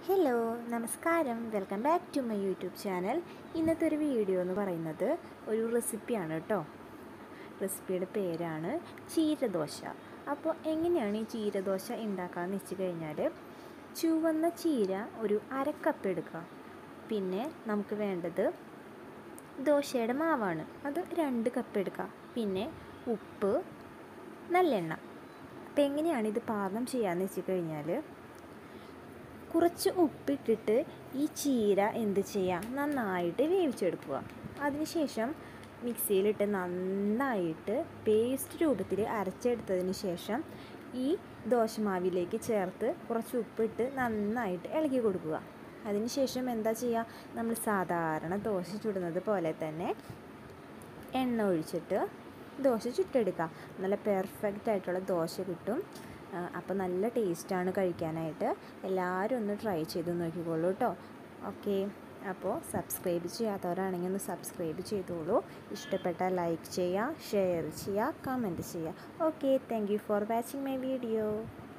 hello നമസ്കാരം welcome back to my YouTube channel ഇന്നത്തെ ഒരു വീഡിയോ എന്ന് പറയുന്നത് ഒരു റെസിപ്പിയാണ് കേട്ടോ റെസിപ്പിയുടെ പേരാണ് ചീരദോശ അപ്പോൾ എങ്ങനെയാണ് ഈ ചീരദോശ ഉണ്ടാക്കാമെന്ന് വെച്ച് കഴിഞ്ഞാൽ ചുവന്ന ചീര ഒരു അര കപ്പ് എടുക്കുക പിന്നെ നമുക്ക് വേണ്ടത് ദോശയുടെ മാവാണ് അത് രണ്ട് കപ്പ് എടുക്കുക പിന്നെ ഉപ്പ് നല്ലെണ്ണ അപ്പോൾ എങ്ങനെയാണ് ഇത് പാകം ചെയ്യാമെന്ന് വെച്ച് കഴിഞ്ഞാൽ കുറച്ച് ഉപ്പിട്ടിട്ട് ഈ ചീര എന്ത് ചെയ്യുക നന്നായിട്ട് വേവിച്ചെടുക്കുക അതിനുശേഷം മിക്സിയിലിട്ട് നന്നായിട്ട് പേസ്റ്റ് രൂപത്തിൽ അരച്ചെടുത്തതിന് ശേഷം ഈ ദോശമാവിലേക്ക് ചേർത്ത് കുറച്ച് ഉപ്പിട്ട് നന്നായിട്ട് ഇളക്കി കൊടുക്കുക അതിനുശേഷം എന്താ ചെയ്യുക നമ്മൾ സാധാരണ ദോശ ചുടുന്നത് പോലെ തന്നെ എണ്ണ ഒഴിച്ചിട്ട് ദോശ ചുട്ടെടുക്കുക നല്ല പെർഫെക്റ്റ് ആയിട്ടുള്ള ദോശ കിട്ടും അപ്പോൾ നല്ല ടേസ്റ്റാണ് കഴിക്കാനായിട്ട് എല്ലാവരും ഒന്ന് ട്രൈ ചെയ്ത് നോക്കിക്കോളൂ കേട്ടോ ഓക്കെ അപ്പോൾ സബ്സ്ക്രൈബ് ചെയ്യാത്തവരാണെങ്കിൽ ഒന്ന് സബ്സ്ക്രൈബ് ചെയ്തോളൂ ഇഷ്ടപ്പെട്ടാൽ ലൈക്ക് ചെയ്യുക ഷെയർ ചെയ്യുക കമൻറ്റ് ചെയ്യുക okay thank you for watching my video